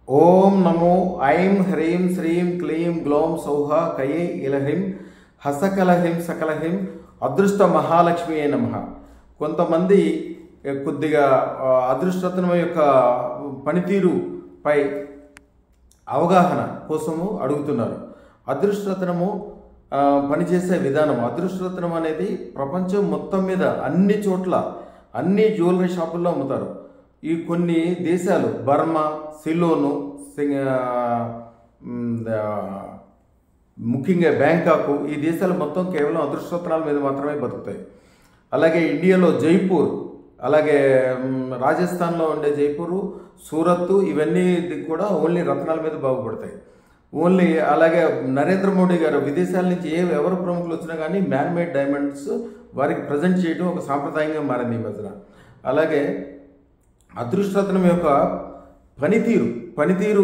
ఓం నమో ఐం హ్రీం శ్రీం క్లీం గ్లోం సౌహ కయే ఇలహ్రీం హసకలహ్రీం సకలహ్రీం అదృష్ట మహాలక్ష్మి అయి నమ కొంతమంది ఏ, కొద్దిగా ఆ, అదృష్టత్వం యొక్క పనితీరుపై అవగాహన కోసము అడుగుతున్నారు అదృష్టరత్నము ఆ, పనిచేసే విధానం అదృష్టరత్నం అనేది ప్రపంచం మొత్తం మీద అన్ని చోట్ల అన్ని జ్యువెలరీ షాపుల్లో అమ్ముతారు ఈ కొన్ని దేశాలు బర్మా సిలోను సింగ- మ్, ఆ, ముఖ్యంగా బ్యాంకాక్ ఈ దేశాలు మొత్తం కేవలం అదృష్టరత్నాల మీద మాత్రమే బతుకుతాయి అలాగే ఇండియాలో జైపూర్ అలాగే మ్, రాజస్థాన్లో ఉండే జైపూరు సూరత్ ఇవన్నీ కూడా ఓన్లీ రత్నాల మీద బాగుపడతాయి ఓన్లీ అలాగే నరేంద్ర మోడీ గారు విదేశాల నుంచి ఏ ఎవరు ప్రముఖులు వచ్చినా కానీ మ్యాన్ మేడ్ డైమండ్స్ వారికి ప్రజెంట్ చేయడం ఒక సాంప్రదాయంగా మారింది ఈ మధ్యన అలాగే అదృష్టరత్నం యొక్క పనితీరు పనితీరు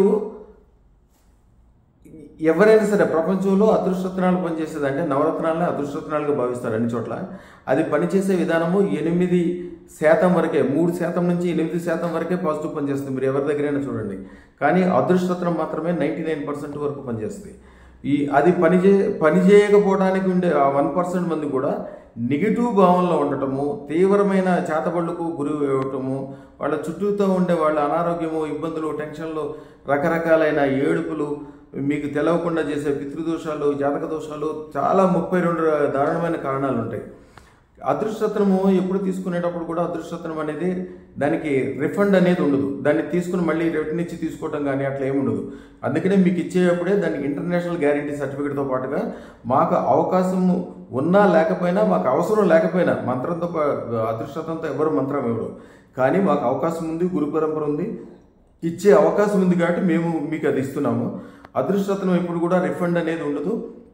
ఎవరైనా సరే ప్రపంచంలో అదృష్టరత్నాలు పనిచేసేదంటే నవరత్నాలనే అదృష్టరత్నాలుగా భావిస్తారు అన్ని చోట్ల అది పనిచేసే విధానము ఎనిమిది శాతం వరకే మూడు శాతం నుంచి ఎనిమిది శాతం వరకే పాజిటివ్ పనిచేస్తుంది మీరు ఎవరి దగ్గరైనా చూడండి కానీ అదృష్టరత్నం మాత్రమే నైంటీ నైన్ పర్సెంట్ వరకు పనిచేస్తుంది ఈ అది పనిచే పని చేయకపోవడానికి ఉండే ఆ వన్ పర్సెంట్ మంది కూడా నెగిటివ్ భావంలో ఉండటము తీవ్రమైన చేతబడులకు గురి ఇవ్వటము వాళ్ళ చుట్టూతో ఉండే వాళ్ళ అనారోగ్యము ఇబ్బందులు టెన్షన్లు రకరకాలైన ఏడుపులు మీకు తెలవకుండా చేసే పితృదోషాలు జాతక దోషాలు చాలా ముప్పై రెండు దారుణమైన కారణాలు ఉంటాయి అదృష్టత్వము ఎప్పుడు తీసుకునేటప్పుడు కూడా అదృష్టత్వం అనేది దానికి రిఫండ్ అనేది ఉండదు దాన్ని తీసుకుని మళ్ళీ రిటర్న్ ఇచ్చి తీసుకోవడం కానీ అట్లా ఏమి ఉండదు అందుకనే మీకు ఇచ్చేటప్పుడే దానికి ఇంటర్నేషనల్ గ్యారంటీ సర్టిఫికేట్తో పాటుగా మాకు అవకాశం ఉన్నా లేకపోయినా మాకు అవసరం లేకపోయినా మంత్రంతో పా- అదృష్టత్వంతో ఎవరు మంత్రం ఇవ్వరు కానీ మాకు అవకాశం ఉంది గురు పరంపర ఉంది ఇచ్చే అవకాశం ఉంది కాబట్టి మేము మీకు అది ఇస్తున్నాము అదృష్టత్వం ఇప్పుడు కూడా రిఫండ్ అనేది ఉండదు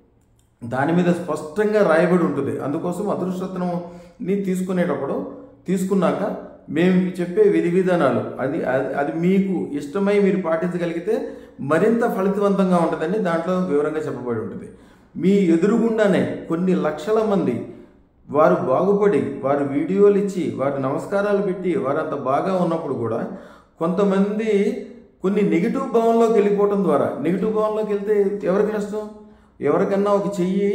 దాని మీద స్పష్టంగా రాయబడి ఉంటుంది అందుకోసం అదృష్టత్వంని తీసుకునేటప్పుడు తీసుకున్నాక మేము చెప్పే విధి విధానాలు అది అది- అది మీకు ఇష్టమై మీరు పాటించగలిగితే మరింత ఫలితవంతంగా ఉంటుందని దాంట్లో వివరంగా చెప్పబడి ఉంటుంది మీ ఎదురుగుండానే కొన్ని లక్షల మంది వారు బాగుపడి వారు వీడియోలు ఇచ్చి వారు నమస్కారాలు పెట్టి వారంత బాగా ఉన్నప్పుడు కూడా కొంతమంది కొన్ని నెగిటివ్ భావంలోకి వెళ్ళిపోవటం ద్వారా నెగిటివ్ భావంలోకి వెళ్తే ఎవరికి నష్టం ఎవరికన్నా ఒక చెయ్యి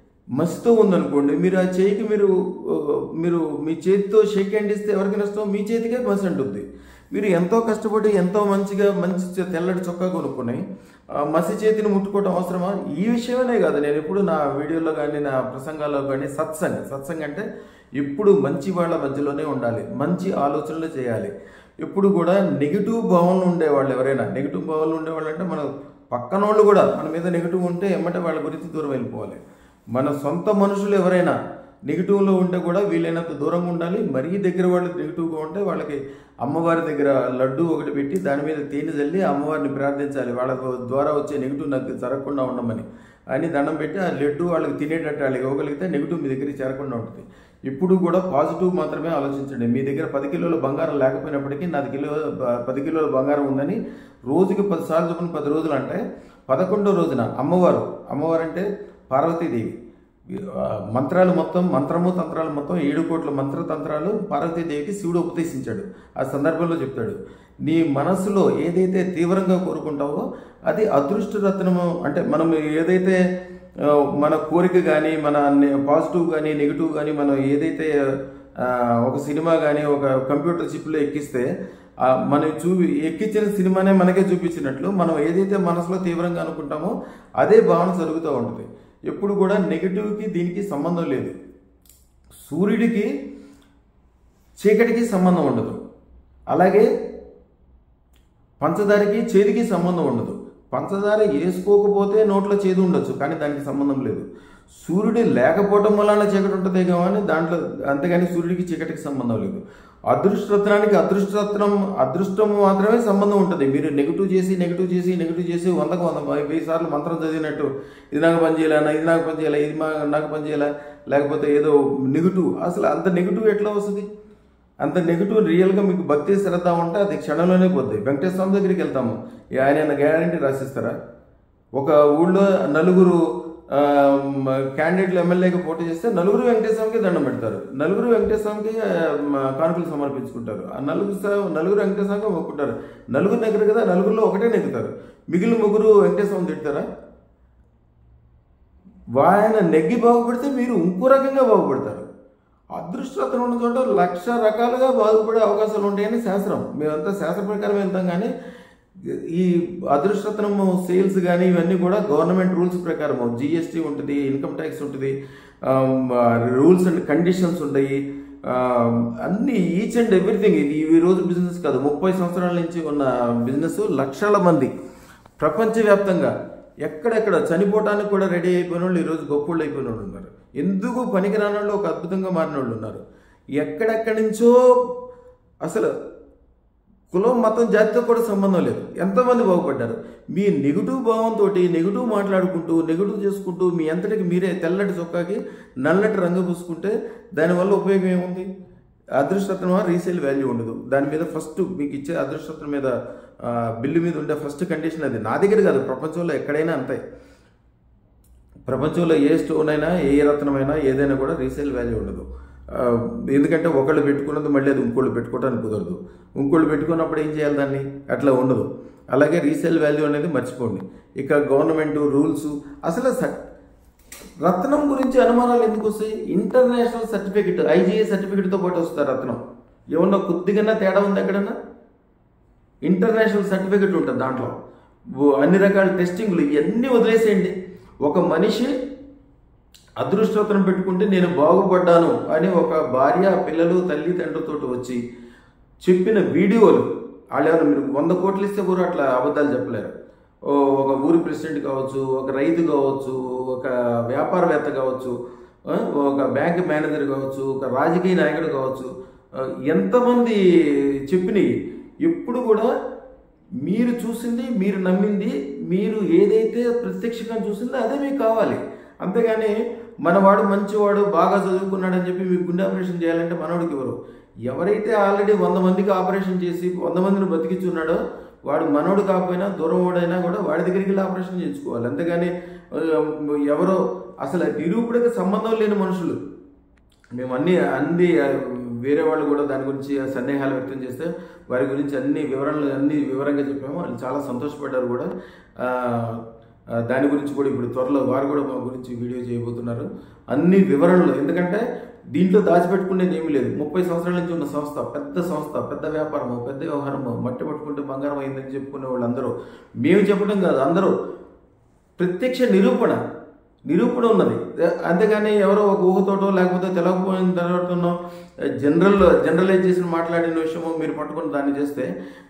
మసితో ఉందనుకోండి మీరు ఆ చెయ్యికి మీరు ఆ, మీరు మీ చేతితో షేక్ హ్యాండ్ ఇస్తే ఎవరికి నష్టం మీ చేతికే మసి అంటుంది మీరు ఎంతో కష్టపడి ఎంతో మంచిగా మంచి చె- తెల్లటి చొక్కా కొనుక్కొని ఆ మసి చేతిని ముట్టుకోవడం అవసరమా ఈ విషయమనే కాదు నేను ఎప్పుడు నా వీడియోలో కానీ నా ప్రసంగాల్లో కానీ సత్సంగ్ సత్సంగ్ అంటే ఎప్పుడు మంచి వాళ్ళ మధ్యలోనే ఉండాలి మంచి ఆలోచనలు చేయాలి ఎప్పుడు కూడా నెగిటివ్ భావనలు ఉండేవాళ్ళు ఎవరైనా నెగిటివ్ భావనలు ఉండేవాళ్ళు అంటే మన పక్కన వాళ్ళు కూడా మన మీద నెగిటివ్ ఉంటే ఎమ్మటే వాళ్ళ గురించి దూరం వెళ్ళిపోవాలి మన సొంత మనుషులు ఎవరైనా నెగిటివ్లో ఉంటే కూడా వీలైనంత దూరంగా ఉండాలి మరీ దగ్గర వాళ్ళు నెగిటివ్గా ఉంటే వాళ్ళకి అమ్మవారి దగ్గర లడ్డు ఒకటి పెట్టి దాని మీద తేనె చల్లి అమ్మవారిని ప్రార్థించాలి వాళ్ళ ద్వారా వచ్చే నెగిటివ్ నాకు జరగకుండా ఉండమని అని దండం పెట్టి ఆ లడ్డు వాళ్ళకి తినేటట్టు వాళ్ళకి ఇవ్వగలిగితే నెగిటివ్ మీ దగ్గరికి చేరకుండా ఉంటుంది ఇప్పుడు కూడా పాజిటివ్ మాత్రమే ఆలోచించండి మీ దగ్గర పది కిలోల బంగారం లేకపోయినప్పటికీ నాది కిలో ప- పది కిలోల బంగారం ఉందని రోజుకి పది సార్లు చొప్పున పది రోజులు అంటే పదకొండో రోజున అమ్మవారు అమ్మవారు అంటే పార్వతీదేవి ఆ, మంత్రాలు మొత్తం మంత్రము తంత్రాలు మొత్తం ఏడు కోట్ల మంత్ర తంత్రాలు పార్వతీదేవికి శివుడు ఉపదేశించాడు ఆ సందర్భంలో చెప్తాడు నీ మనసులో ఏదైతే తీవ్రంగా కోరుకుంటావో అది అదృష్ట రత్నము అంటే మనం ఏదైతే ఆ, మన కోరిక కానీ మన పాజిటివ్ కానీ నెగిటివ్ కానీ మనం ఏదైతే ఆ, ఒక సినిమా కానీ ఒక కంప్యూటర్ చిప్లో ఎక్కిస్తే ఆ, మనం చూ ఎక్కించిన సినిమానే మనకే చూపించినట్లు మనం ఏదైతే మనసులో తీవ్రంగా అనుకుంటామో అదే భావన జరుగుతూ ఉంటుంది ఎప్పుడు కూడా నెగిటివ్కి దీనికి సంబంధం లేదు సూర్యుడికి చీకటికి సంబంధం ఉండదు అలాగే పంచదారకి చేదుకి సంబంధం ఉండదు పంచదార వేసుకోకపోతే నోట్లో చేదు ఉండొచ్చు కానీ దానికి సంబంధం లేదు సూర్యుడు లేకపోవటం వలన చీకటి ఉంటుంది కానీ దాంట్లో అంతేగాని సూర్యుడికి చీకటికి సంబంధం లేదు అదృష్టరత్నానికి అదృష్టరత్నం అదృష్టం మాత్రమే సంబంధం ఉంటుంది మీరు నెగిటివ్ చేసి నెగిటివ్ చేసి నెగిటివ్ చేసి వందకు వంద వెయ్యి సార్లు మంత్రం చదివినట్టు ఇది నాకు పని చేయాలా ఇది నాకు పని చేయాలా ఇది మా నాకు పని చేయాలా లేకపోతే ఏదో నెగిటివ్ అసలు అంత నెగిటివ్ ఎట్లా వస్తుంది అంత నెగిటివ్ రియల్గా మీకు భక్తి శ్రద్ధ ఉంటే అది క్షణంలోనే పోద్ది వెంకటేశ్వర స్వామి దగ్గరికి వెళ్తాము ఈ ఆయన గ్యారంటీ రాసిస్తారా ఒక ఊళ్ళో నలుగురు క్యాండిడేట్లు ఎమ్మెల్యేగా పోటీ చేస్తే నలుగురు వెంకటేశ్వరకి దండం పెడతారు నలుగురు వెంకటేశ్వరకి ఆ, మ- కానుకలు సమర్పించుకుంటారు ఆ నలుగురు స- నలుగురు వెంకటేశ్వరకి మొక్కుంటారు నలుగురు నెగ్గరు కదా నలుగురిలో ఒకటే నెగ్గుతారు మిగిలిన ముగ్గురు వెంకటేశ్వరం తిడతారా ఆయన నెగ్గి బాగుపడితే మీరు ఇంకో రకంగా బాగుపడతారు అదృష్టరత్నం ఉన్న చోట లక్ష రకాలుగా బాగుపడే అవకాశాలు ఉంటాయని శాస్త్రం మేమంతా శాస్త్ర ప్రకారం వెళ్తాం కానీ ఈ అదృష్టరత్నము సేల్స్ కానీ ఇవన్నీ కూడా గవర్నమెంట్ రూల్స్ ప్రకారం జిఎస్టీ ఉంటుంది ఇన్కమ్ ట్యాక్స్ ఉంటుంది రూల్స్ అండ్ కండిషన్స్ ఉంటాయి ఆ, అన్ని ఈచ్ అండ్ ఎవ్రీథింగ్ ఇది ఈ రోజు బిజినెస్ కాదు ముప్పై సంవత్సరాల నుంచి ఉన్న బిజినెస్ లక్షల మంది ప్రపంచవ్యాప్తంగా ఎక్కడెక్కడ చనిపోవటానికి కూడా రెడీ అయిపోయిన వాళ్ళు ఈరోజు గొప్పోళ్ళు అయిపోయిన వాళ్ళు ఉన్నారు ఎందుకు పనికిరాని వాళ్ళు ఒక అద్భుతంగా మారిన వాళ్ళు ఉన్నారు ఎక్కడెక్కడి నుంచో అసలు కులం మతం జాతితో కూడా సంబంధం లేదు ఎంతమంది బాగుపడ్డారు మీ నెగిటివ్ భావంతో నెగిటివ్ మాట్లాడుకుంటూ నెగిటివ్ చేసుకుంటూ మీ అంతటికి మీరే తెల్లటి చొక్కాకి నల్లటి రంగు పూసుకుంటే దానివల్ల ఉపయోగం ఏముంది అదృష్టత్వం రీసేల్ వాల్యూ ఉండదు దాని మీద ఫస్ట్ మీకు ఇచ్చే అదృష్టత్వం మీద ఆ, బిల్లు మీద ఉండే ఫస్ట్ కండిషన్ అది నా దగ్గర కాదు ప్రపంచంలో ఎక్కడైనా అంతే ప్రపంచంలో ఏ స్టోన్ అయినా ఏ రత్నమైనా ఏదైనా కూడా రీసేల్ వాల్యూ ఉండదు ఆ, ఎందుకంటే ఒకళ్ళు పెట్టుకున్నది మళ్ళీ అది ఇంకోళ్ళు పెట్టుకోవడానికి కుదరదు ఇంకోళ్ళు పెట్టుకున్నప్పుడు ఏం చేయాలి దాన్ని అట్లా ఉండదు అలాగే రీసేల్ వాల్యూ అనేది మర్చిపోండి ఇక గవర్నమెంట్ రూల్స్ అసలు స- రత్నం గురించి అనుమానాలు ఎందుకు వస్తాయి ఇంటర్నేషనల్ సర్టిఫికెట్ ఐజీఏ సర్టిఫికెట్తో పాటు వస్తుంది రత్నం ఏమన్నా కొద్దిగా తేడా ఉంది ఎక్కడన్నా ఇంటర్నేషనల్ సర్టిఫికెట్ ఉంటుంది దాంట్లో ఓ అన్ని రకాల టెస్టింగ్లు ఇవన్నీ వదిలేసేయండి ఒక మనిషి అదృష్టోత్తరం పెట్టుకుంటే నేను బాగుపడ్డాను అని ఒక భార్య పిల్లలు తల్లి తండ్రితో వచ్చి చెప్పిన వీడియోలు వాళ్ళు ఏమైనా మీరు వంద కోట్లు ఇస్తే కూడా అట్లా అబద్ధాలు చెప్పలేరు ఓ ఒక ఊరి ప్రెసిడెంట్ కావచ్చు ఒక రైతు కావచ్చు ఒక వ్యాపారవేత్త కావచ్చు ఆ, ఒక బ్యాంక్ మేనేజర్ కావచ్చు ఒక రాజకీయ నాయకుడు కావచ్చు ఆ, ఎంతమంది చెప్పినవి ఎప్పుడు కూడా మీరు చూసింది మీరు నమ్మింది మీరు ఏదైతే ప్రత్యక్షంగా చూసిందో అదే మీకు కావాలి అంతేగాని మనవాడు మంచివాడు బాగా చదువుకున్నాడని చెప్పి మీకు గుండె ఆపరేషన్ చేయాలంటే మనవాడికి ఎవరు ఎవరైతే ఆల్రెడీ వంద మందికి ఆపరేషన్ చేసి వంద మందిని బతికించున్నాడో వాడు మనోడు కాకపోయినా దూరం వాడైనా కూడా వాడి దగ్గరికి వెళ్ళి ఆపరేషన్ చేయించుకోవాలి అంతేగాని ఆ, ఎవరో అసలు నిరూపుడికి సంబంధం లేని మనుషులు మేము అన్ని అన్ని ఆ, వేరే వాళ్ళు కూడా దాని గురించి సందేహాలు వ్యక్తం చేస్తే వారి గురించి అన్ని వివరణలు అన్ని వివరంగా చెప్పాము వాళ్ళు చాలా సంతోషపడ్డారు కూడా ఆ, ఆ, దాని గురించి కూడా ఇప్పుడు త్వరలో వారు కూడా మా గురించి వీడియో చేయబోతున్నారు అన్ని వివరణలు ఎందుకంటే దీంట్లో దాచిపెట్టుకునేది ఏమీ లేదు ముప్పై సంవత్సరాల నుంచి ఉన్న సంస్థ పెద్ద సంస్థ పెద్ద వ్యాపారము పెద్ద వ్యవహారము మట్టి పట్టుకుంటే బంగారం అయిందని చెప్పుకునే వాళ్ళందరూ మేము చెప్పడం కాదు అందరూ ప్రత్యక్ష నిరూపణ నిరూపణ ఉన్నది అంతేగాని ఎవరో ఒక ఊహతోటో లేకపోతే తెలవకపోయిన తర్వాతనో జనరల్ జనరలైజ్ చేసిన మాట్లాడిన విషయమో మీరు పట్టుకుని దాన్ని చేస్తే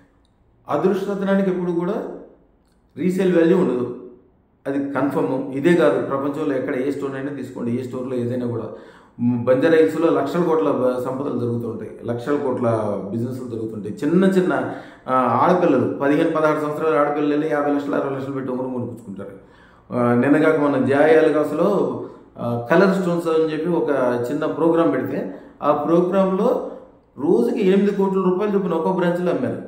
అదృష్టతనానికి ఎప్పుడు కూడా రీసేల్ వాల్యూ ఉండదు అది కన్ఫర్మ్ ఇదే కాదు ప్రపంచంలో ఎక్కడ ఏ స్టోర్ అయినా తీసుకోండి ఏ స్టోర్లో ఏదైనా కూడా మ్, బంజారా హిల్స్లో లక్షల కోట్ల బ- సంపదలు జరుగుతుంటాయి లక్షల కోట్ల బిజినెస్లు జరుగుతుంటాయి చిన్న చిన్న ఆ, ఆడపిల్లలు పదిహేను పదహారు సంవత్సరాల ఆడపిల్లలు వెళ్ళి యాభై లక్షలు అరవై లక్షలు పెట్టి ఉమరు మునిపించుకుంటారు నిన్నగాక మన జాయాలగాసులో కలర్ స్టోన్స్ అని చెప్పి ఒక చిన్న ప్రోగ్రాం పెడితే ఆ ప్రోగ్రాంలో రోజుకి ఎనిమిది కోట్ల రూపాయలు చొప్పున ఒక్కో బ్రాంచ్లో అమ్మారు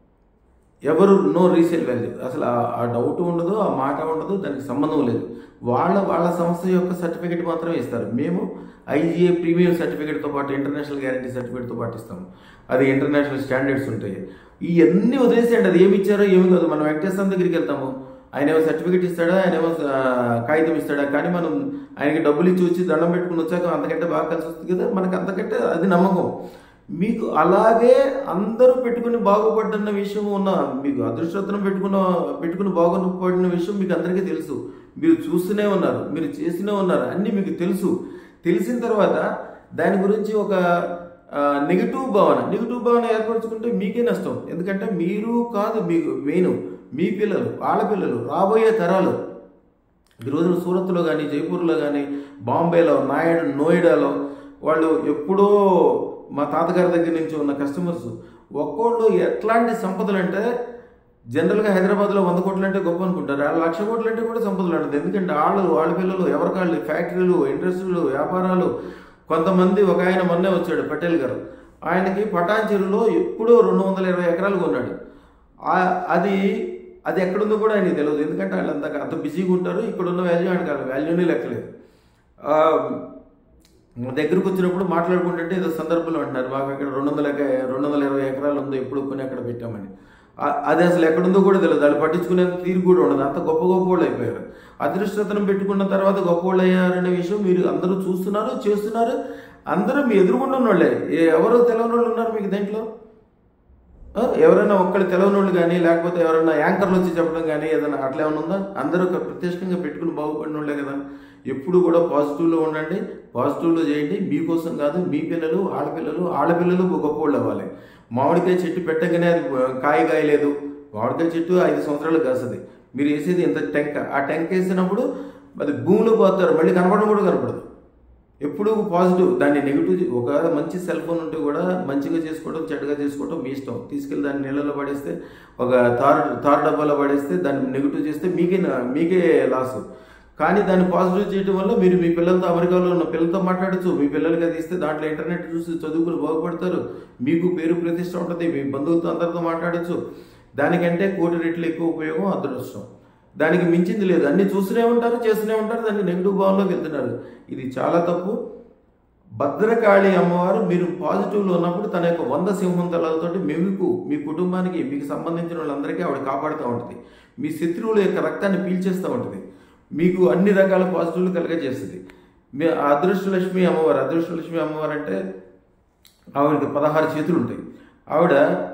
ఎవరు నో రీసేల్ వాల్యూ అసలు ఆ- ఆ డౌట్ ఉండదు ఆ మాట ఉండదు దానికి సంబంధం లేదు వాళ్ళ వాళ్ళ సంస్థ యొక్క సర్టిఫికేట్ మాత్రమే ఇస్తారు మేము ఐజీఏ ప్రీమియం సర్టిఫికేట్తో పాటు ఇంటర్నేషనల్ గ్యారంటీ సర్టిఫికేట్తో పాటు ఇస్తాము అది ఇంటర్నేషనల్ స్టాండర్డ్స్ ఉంటాయి ఇవన్నీ వదిలేసేయండి అది ఏమి ఇచ్చారో ఏమి కాదు మనం వెంకటేశ్వర దగ్గరికి వెళ్తాము ఆయన ఏమో సర్టిఫికేట్ ఇస్తాడా ఆయన ఏమో ఆ, కాగితం ఇస్తాడా కానీ మనం ఆయనకి డబ్బులు ఇచ్చి వచ్చి దండం పెట్టుకుని వచ్చాక అంతకంటే బాగా కలిసి వస్తుంది కదా మనకి అంతకంటే అది నమ్మకం మీకు అలాగే అందరూ పెట్టుకుని బాగుపడ్డన్న విషయం ఉన్న మీకు అదృష్టోత్తరం పెట్టుకున్న పెట్టుకుని బాగుపడిన విషయం మీకు అందరికీ తెలుసు మీరు చూస్తూనే ఉన్నారు మీరు చేస్తూనే ఉన్నారు అన్నీ మీకు తెలుసు తెలిసిన తర్వాత దాని గురించి ఒక నెగిటివ్ భావన నెగిటివ్ భావన ఏర్పరచుకుంటే మీకే నష్టం ఎందుకంటే మీరు కాదు మీకు మెయిన్ మీ పిల్లలు వాళ్ళ పిల్లలు రాబోయే తరాలు ఈ రోజున సూరత్లో కానీ జైపూర్లో కానీ బాంబేలో నాయుడు నోయిడాలో వాళ్ళు ఎప్పుడో మా తాతగారి దగ్గర నుంచి ఉన్న కస్టమర్స్ ఒక్కోళ్ళు ఎట్లాంటి సంపదలు అంటే జనరల్గా హైదరాబాద్లో వంద కోట్లు అంటే గొప్ప అనుకుంటారు ఆ లక్ష కోట్లు అంటే కూడా సంపదలు అంటుంది ఎందుకంటే వాళ్ళు వాళ్ళ పిల్లలు ఎవరికాళ్ళు ఫ్యాక్టరీలు ఇండస్ట్రీలు వ్యాపారాలు కొంతమంది ఒక ఆయన మొన్నే వచ్చాడు పటేల్ గారు ఆయనకి పటాన్చెరులో ఎప్పుడో రెండు వందల ఇరవై ఎకరాలు కొన్నాడు ఆ- అది అది ఎక్కడుందో కూడా ఆయనకి తెలియదు ఎందుకంటే వాళ్ళు అంత అంత బిజీగా ఉంటారు ఇక్కడ ఉన్న వాల్యూ ఆయనకి వాల్యూనే లెక్కలేదు ఆ, మా దగ్గరకు వచ్చినప్పుడు మాట్లాడుకుంటుంటే ఏదో సందర్భంలో అంటున్నారు మాకు అక్కడ రెండు వందల ఎక- రెండు వందల ఇరవై ఎకరాలు ఉందో ఎప్పుడు కొని అక్కడ పెట్టామని ఆ- అది అసలు ఎక్కడుందో కూడా తెలియదు వాళ్ళు పట్టించుకునే తీరు కూడా ఉండదు అంత గొప్ప గొప్ప వాళ్ళు అయిపోయారు అదృష్టతను పెట్టుకున్న తర్వాత గొప్ప వాళ్ళు అయ్యారనే విషయం మీరు అందరూ చూస్తున్నారు చేస్తున్నారు అందరూ మీ ఎదురుగుండా ఉన్నోళ్ళే ఏ- ఎవరో తెలియని వాళ్ళు ఉన్నారు మీకు దేంట్లో ఆ, ఎవరైనా ఒక్కళ్ళు తెలవని వాళ్ళు కానీ లేకపోతే ఎవరైనా యాంకర్లు వచ్చి చెప్పడం కానీ ఏదైనా అట్లా ఏమైనా ఉందా అందరూ ఒక ప్రత్యేకంగా పెట్టుకుని బాగుపడిన వాళ్ళే కదా ఎప్పుడు కూడా పాజిటివ్లో ఉండండి పాజిటివ్లో చేయండి మీకోసం కాదు మీ పిల్లలు ఆడపిల్లలు ఆడపిల్లలు గొప్పవాళ్ళు అవ్వాలి మామిడికాయ చెట్టు పెట్టగానే అది కాయ కాయలేదు మామిడికాయ చెట్టు ఐదు సంవత్సరాలు కాస్తుంది మీరు వేసేది ఇంత టెంక ఆ టెంక వేసినప్పుడు అది భూమిలో పోతారు మళ్ళీ కనపడడం కూడా కనపడదు ఎప్పుడు పాజిటివ్ దాన్ని నెగిటివ్ ఒక మంచి సెల్ ఫోన్ ఉంటే కూడా మంచిగా చేసుకోవడం చెడుగా చేసుకోవడం మీ ఇష్టం తీసుకెళ్ళి దాన్ని నీళ్ళలో పడేస్తే ఒక తారు తారు డబ్బాలో పడేస్తే దాన్ని నెగిటివ్ చేస్తే మీకే నా- మీకే లాస్ కానీ దాన్ని పాజిటివ్ చేయడం వల్ల మీరు మీ పిల్లలతో అమెరికాలో ఉన్న పిల్లలతో మాట్లాడచ్చు మీ పిల్లలకి అది ఇస్తే దాంట్లో ఇంటర్నెట్ చూసి చదువుకుని బాగుపడతారు మీకు పేరు ప్రతిష్ట ఉంటుంది మీ బంధువులతో అందరితో మాట్లాడచ్చు దానికంటే కోటి రెట్లు ఎక్కువ ఉపయోగం అదృష్టం దానికి మించింది లేదు అన్ని చూస్తూనే ఉంటారు చేస్తూనే ఉంటారు దాన్ని నెగిటివ్ భావంలోకి వెళ్తున్నారు ఇది చాలా తప్పు భద్రకాళి అమ్మవారు మీరు పాజిటివ్లో ఉన్నప్పుడు తన యొక్క వంద సింహం తలలతోటి మీకు మీ కుటుంబానికి మీకు సంబంధించిన వాళ్ళందరికీ ఆవిడ కాపాడుతూ ఉంటుంది మీ శత్రువుల యొక్క రక్తాన్ని పీల్చేస్తూ ఉంటుంది మీకు అన్ని రకాల పాజిటివ్లు కలగజేస్తుంది మీ అదృష్టలక్ష్మి అమ్మవారు అదృష్టలక్ష్మి అమ్మవారు అంటే ఆవిడకి పదహారు చేతులు ఉంటాయి ఆవిడ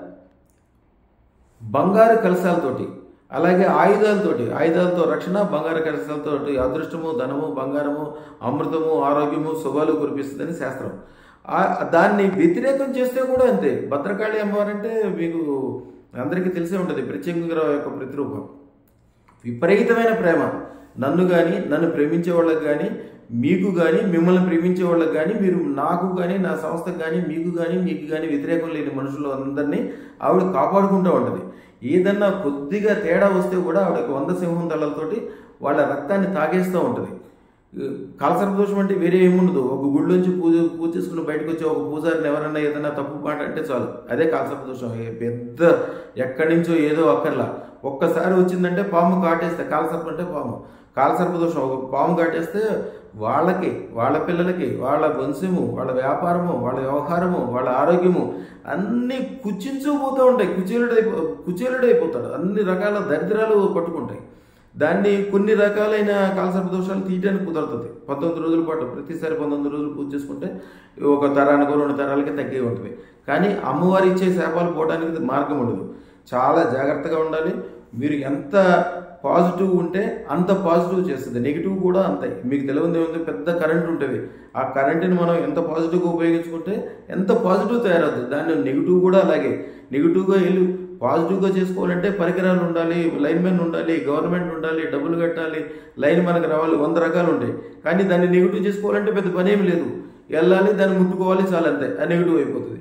బంగారు కలశాలతోటి అలాగే ఆయుధాలతోటి ఆయుధాలతో రక్షణ బంగారు కలశాలతోటి అదృష్టము ధనము బంగారము అమృతము ఆరోగ్యము శుభాలు కురిపిస్తుందని శాస్త్రం ఆ- దాన్ని వ్యతిరేకం చేస్తే కూడా అంతే భద్రకాళి అమ్మవారంటే మీకు అందరికీ తెలిసే ఉంటుంది ప్రత్యేకంగా యొక్క ప్రతిరూపం విపరీతమైన ప్రేమ నన్ను కానీ నన్ను ప్రేమించే వాళ్ళకి కానీ మీకు కానీ మిమ్మల్ని ప్రేమించే వాళ్ళకి కానీ మీరు నాకు కానీ నా సంస్థకు కానీ మీకు కానీ మీకు కానీ వ్యతిరేకం లేని మనుషులు అందరినీ ఆవిడ కాపాడుకుంటూ ఉంటుంది ఏదన్నా కొద్దిగా తేడా వస్తే కూడా ఆవిడ వంద సింహం దళాలతోటి వాళ్ళ రక్తాన్ని తాగేస్తూ ఉంటుంది కాలసర్ప దోషం అంటే వేరే ఏముండదు ఒక గుళ్ళోంచి పూజ పూజ చేసుకుని బయటకు వచ్చి ఒక పూజారిని ఎవరన్నా ఏదైనా తప్పు మాట అంటే చాలు అదే కాలసర్ప దోషం ఏ పెద్ద ఎక్కడి నుంచో ఏదో అక్కర్లా ఒక్కసారి వచ్చిందంటే పాము కాటేస్తే కాలసర్ప అంటే పాము కాలసర్ప దోషం ఒక పాము కాటేస్తే వాళ్ళకి వాళ్ళ పిల్లలకి వాళ్ళ వంశము వాళ్ళ వ్యాపారము వాళ్ళ వ్యవహారము వాళ్ళ ఆరోగ్యము అన్నీ కుచించుకుపోతూ ఉంటాయి కుచేలుడైపో కుచేలుడైపోతాడు అన్ని రకాల దరిద్రాలు పట్టుకుంటాయి దాన్ని కొన్ని రకాలైన కాలసర్ప దోషాలు తీయడానికి కుదరుతుంది పంతొమ్మిది రోజుల పాటు ప్రతిసారి పంతొమ్మిది రోజులు పూజ చేసుకుంటే ఒక తరానికో రెండు తరాలకి తగ్గే ఉంటుంది కానీ అమ్మవారి ఇచ్చే శాపాలు పోవడానికి ఇది మార్గం ఉండదు చాలా జాగ్రత్తగా ఉండాలి మీరు ఎంత పాజిటివ్ ఉంటే అంత పాజిటివ్ చేస్తుంది నెగిటివ్ కూడా అంతే మీకు తెలియదు ఏముంది పెద్ద కరెంట్ ఉంటుంది ఆ కరెంట్ని మనం ఎంత పాజిటివ్గా ఉపయోగించుకుంటే ఎంత పాజిటివ్ తయారవుతుంది దాన్ని నెగిటివ్ కూడా అలాగే నెగిటివ్గా వెళ్ళి పాజిటివ్గా చేసుకోవాలంటే పరికరాలు ఉండాలి లైన్మెన్ ఉండాలి గవర్నమెంట్ ఉండాలి డబ్బులు కట్టాలి లైన్ మనకు రావాలి వంద రకాలు ఉంటాయి కానీ దాన్ని నెగిటివ్ చేసుకోవాలంటే పెద్ద పని ఏమి లేదు వెళ్ళాలి దాన్ని ముట్టుకోవాలి చాలా అంతే ఆ నెగిటివ్ అయిపోతుంది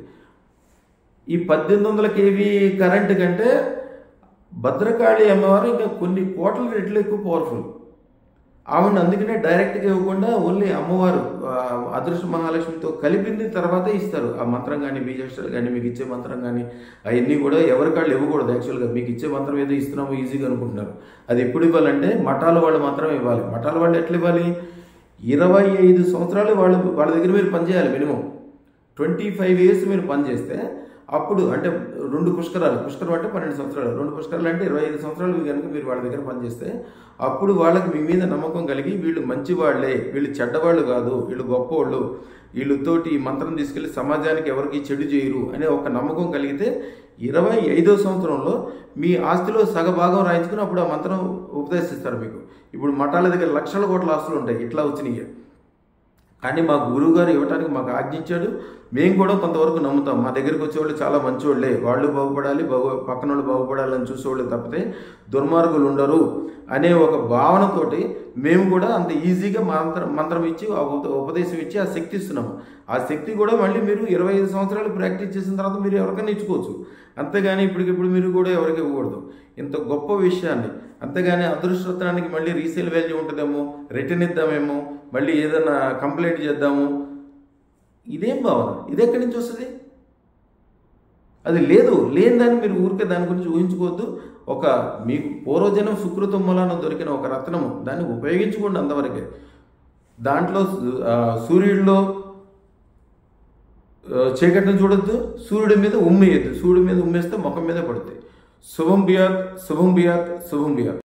ఈ పద్దెనిమిది వందల కేవీ కరెంట్ కంటే భద్రకాళి అమ్మవారు ఇంకా కొన్ని కోట్ల రెట్లు ఎక్కువ పవర్ఫుల్ ఆవిడ అందుకనే డైరెక్ట్గా ఇవ్వకుండా ఓన్లీ అమ్మవారు ఆ, అదృష్ట మహాలక్ష్మితో కలిపింది తర్వాతే ఇస్తారు ఆ మంత్రం కానీ బీజాక్షరాలు కానీ మీకు ఇచ్చే మంత్రం కానీ అవన్నీ కూడా ఎవరి కాళ్ళు ఇవ్వకూడదు యాక్చువల్గా మీకు ఇచ్చే మంత్రం ఏదో ఇస్తున్నామో ఈజీగా అనుకుంటున్నారు అది ఎప్పుడు ఇవ్వాలంటే మఠాల వాళ్ళు మాత్రం ఇవ్వాలి మఠాల వాళ్ళు ఎట్లా ఇవ్వాలి ఇరవై ఐదు సంవత్సరాలు వాళ్ళు వాళ్ళ దగ్గర మీరు పనిచేయాలి మినిమం ట్వంటీ ఫైవ్ ఇయర్స్ మీరు పనిచేస్తే అప్పుడు అంటే రెండు పుష్కరాలు పుష్కరం అంటే పన్నెండు సంవత్సరాలు రెండు పుష్కరాలు అంటే ఇరవై ఐదు సంవత్సరాలు కనుక మీరు వాళ్ళ దగ్గర పనిచేస్తే అప్పుడు వాళ్ళకి మీ మీద నమ్మకం కలిగి వీళ్ళు మంచి వాళ్ళే వీళ్ళు చెడ్డవాళ్ళు కాదు వీళ్ళు గొప్పవాళ్ళు వీళ్ళతోటి ఈ మంత్రం తీసుకెళ్లి సమాజానికి ఎవరికి చెడు చేయరు అనే ఒక నమ్మకం కలిగితే ఇరవై ఐదో సంవత్సరంలో మీ ఆస్తిలో సగభాగం రాయించుకుని అప్పుడు ఆ మంత్రం ఉపదేశిస్తారు మీకు ఇప్పుడు మఠాల దగ్గర లక్షల కోట్ల ఆస్తులు ఉంటాయి ఇట్లా వచ్చినాయి కానీ మా గురువు గారు ఇవ్వడానికి మాకు ఆజ్ఞించాడు మేము కూడా కొంతవరకు నమ్ముతాం మా దగ్గరికి వచ్చేవాళ్ళు చాలా మంచివాళ్ళే వాళ్ళు బాగుపడాలి బాగు పక్కన వాళ్ళు బాగుపడాలని చూసేవాళ్ళు తప్పితే దుర్మార్గులు ఉండరు అనే ఒక భావనతోటి మేము కూడా అంత ఈజీగా మంత్రం మంత్రం ఇచ్చి ఆ ఉప- ఉపదేశం ఇచ్చి ఆ శక్తి ఇస్తున్నాము ఆ శక్తి కూడా మళ్ళీ మీరు ఇరవై ఐదు సంవత్సరాలు ప్రాక్టీస్ చేసిన తర్వాత మీరు ఎవరికైనా ఇచ్చుకోవచ్చు అంతేగాని ఇప్పటికిప్పుడు మీరు కూడా ఎవరికి ఇవ్వకూడదు ఇంత గొప్ప విషయాన్ని అంతేగాని అదృష్టత్వానికి మళ్ళీ రీసేల్ వాల్యూ ఉంటుందేమో రిటర్న్ ఇద్దామేమో మళ్ళీ ఏదైనా కంప్లైంట్ చేద్దాము ఇదేం భావన ఇది ఎక్కడి నుంచి వస్తుంది అది లేదు లేని దాన్ని మీరు ఊరికే దాని గురించి ఊహించుకోవద్దు ఒక మీకు పూర్వజనం సుకృతం మూలాన దొరికిన ఒక రత్నము దాన్ని ఉపయోగించుకోండి అంతవరకే దాంట్లో ఆ, సూర్యుడిలో ఆ, చీకటిని చూడొద్దు సూర్యుడి మీద ఉమ్మేయద్దు సూర్యుడి మీద ఉమ్మేస్తే ముఖం మీద పడుతుంది శుభం బియాత్ శుభం బియాత్ శుభం బియాత్